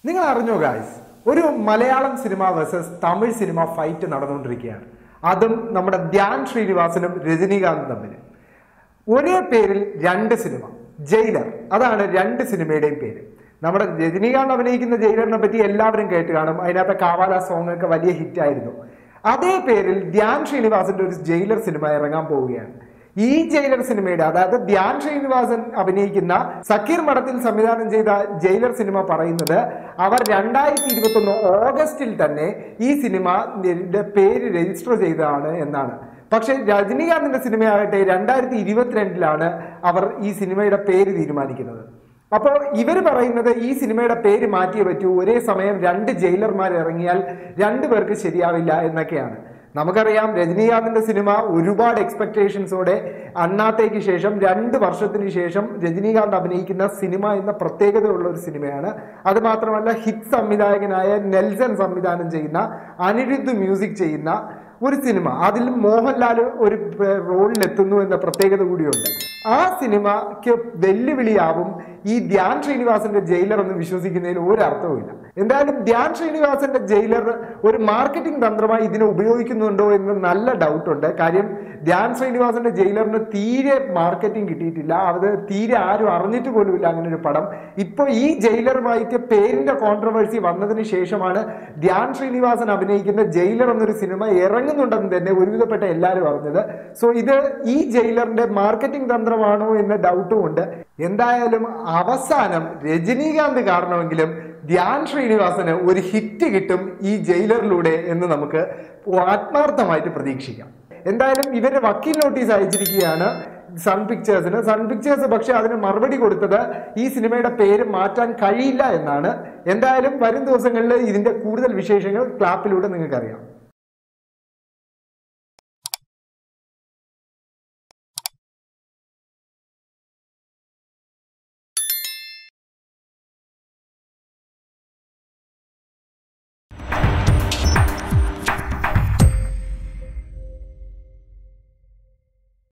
നിങ്ങൾ അറിഞ്ഞോ ഗായ്സ് ഒരു Malayalam cinema versus Tamil cinema fight നടന്നുകൊണ്ടിരിക്കുകയാണ് അതും നമ്മുടെ ധ്യാൻ ശ്രീനിവാസനും രജനീകാന്തും തമ്മിൽ ഒരേ പേരിൽ രണ്ട് സിനിമ ജയിലർ അതാണ് രണ്ട് സിനിമയുടെയും പേര് നമ്മുടെ രജനീകാന്ത് അഭിനയിക്കുന്ന ജയിലറിനെ പറ്റി എല്ലാവരും കേട്ട് കാണും അതിനകത്തെ കാവാല സോങ് ഒക്കെ വലിയ ഹിറ്റ് ആയിരുന്നു അതേ പേരിൽ ധ്യാൻ ശ്രീനിവാസന്റെ ഒരു ജയിലർ സിനിമ ഇറങ്ങാൻ പോവുകയാണ് ഈ ജയിലർ സിനിമയുടെ അതായത് ധ്യാൻ ശ്രീനിവാസൻ അഭിനയിക്കുന്ന സക്കീർ മഠത്തിൽ സംവിധാനം ചെയ്ത ജയിലർ സിനിമ പറയുന്നത് അവർ രണ്ടായിരത്തി ഇരുപത്തി ഒന്ന് ഓഗസ്റ്റിൽ തന്നെ ഈ സിനിമ പേര് രജിസ്റ്റർ ചെയ്തതാണ് എന്നാണ് പക്ഷെ രജനീകാന്തിന്റെ സിനിമയാകട്ടെ രണ്ടായിരത്തി ഇരുപത്തിരണ്ടിലാണ് അവർ ഈ സിനിമയുടെ പേര് തീരുമാനിക്കുന്നത് അപ്പോൾ ഇവർ പറയുന്നത് ഈ സിനിമയുടെ പേര് മാറ്റിയേ പറ്റൂ ഒരേ സമയം രണ്ട് ജയിലർമാർ ഇറങ്ങിയാൽ രണ്ടു പേർക്ക് ശരിയാവില്ല എന്നൊക്കെയാണ് നമുക്കറിയാം രജനീകാന്തിന്റെ സിനിമ ഒരുപാട് എക്സ്പെക്ടേഷൻസോടെ അണ്ണാത്തേക്ക് ശേഷം രണ്ട് വർഷത്തിന് ശേഷം രജനീകാന്ത് അഭിനയിക്കുന്ന സിനിമ എന്ന പ്രത്യേകതയുള്ള ഒരു സിനിമയാണ് അത് മാത്രമല്ല ഹിറ്റ് സംവിധായകനായ നെൽസൺ സംവിധാനം ചെയ്യുന്ന അനിരുദ്ധ് മ്യൂസിക് ചെയ്യുന്ന ഒരു സിനിമ അതിൽ മോഹൻലാൽ ഒരു റോളിൽ എത്തുന്നു എന്ന പ്രത്യേകത കൂടിയുണ്ട് ആ സിനിമയ്ക്ക് വെല്ലുവിളിയാവും ഈ ധ്യാൻ ശ്രീനിവാസന്റെ ജയിലർ എന്ന് വിശ്വസിക്കുന്നതിൽ ഒരു അർത്ഥവുമില്ല എന്തായാലും ധ്യാൻ ശ്രീനിവാസന്റെ ജയിലർ ഒരു മാർക്കറ്റിംഗ് തന്ത്രമായി ഇതിനെ ഉപയോഗിക്കുന്നുണ്ടോ എന്ന് നല്ല ഡൗട്ട് ഉണ്ട് കാര്യം ധ്യാൻ ശ്രീനിവാസന്റെ ജയിലറിന് തീരെ മാർക്കറ്റിംഗ് കിട്ടിയിട്ടില്ല അത് തീരെ ആരും അറിഞ്ഞിട്ട് പോലുമില്ല അങ്ങനെ ഒരു പടം ഇപ്പോൾ ഈ ജയിലറുമായിട്ട് പേരിന്റെ കോൺട്രവേഴ്സി വന്നതിന് ശേഷമാണ് ധ്യാൻ ശ്രീനിവാസൻ അഭിനയിക്കുന്ന ജയിലർ എന്നൊരു സിനിമ ഇറങ്ങുന്നുണ്ടെന്ന് തന്നെ ഒരുവിധപ്പെട്ട എല്ലാവരും അറിഞ്ഞത് സോ ഇത് ഈ ജയിലറിന്റെ മാർക്കറ്റിംഗ് തന്ത്രമാണോ എന്ന ഡൗട്ടും ഉണ്ട് എന്തായാലും അവസാനം രജനീകാന്ത് കാരണമെങ്കിലും ധ്യാൻ ശ്രീനിവാസന് ഒരു ഹിറ്റ് കിട്ടും ഈ ജയിലറിലൂടെ എന്ന് നമുക്ക് ആത്മാർത്ഥമായിട്ട് പ്രതീക്ഷിക്കാം എന്തായാലും ഇവര് വക്കീൽ നോട്ടീസ് അയച്ചിരിക്കുകയാണ് സൺ പിക്ചേഴ്സിന് സൺ പിക്ചേഴ്സ് പക്ഷെ അതിന് മറുപടി കൊടുത്തത് ഈ സിനിമയുടെ പേര് മാറ്റാൻ കഴിയില്ല എന്നാണ് എന്തായാലും വരും ദിവസങ്ങളിൽ ഇതിന്റെ കൂടുതൽ വിശേഷങ്ങൾ ക്ലാപ്പിലൂടെ നിങ്ങൾക്ക് അറിയാം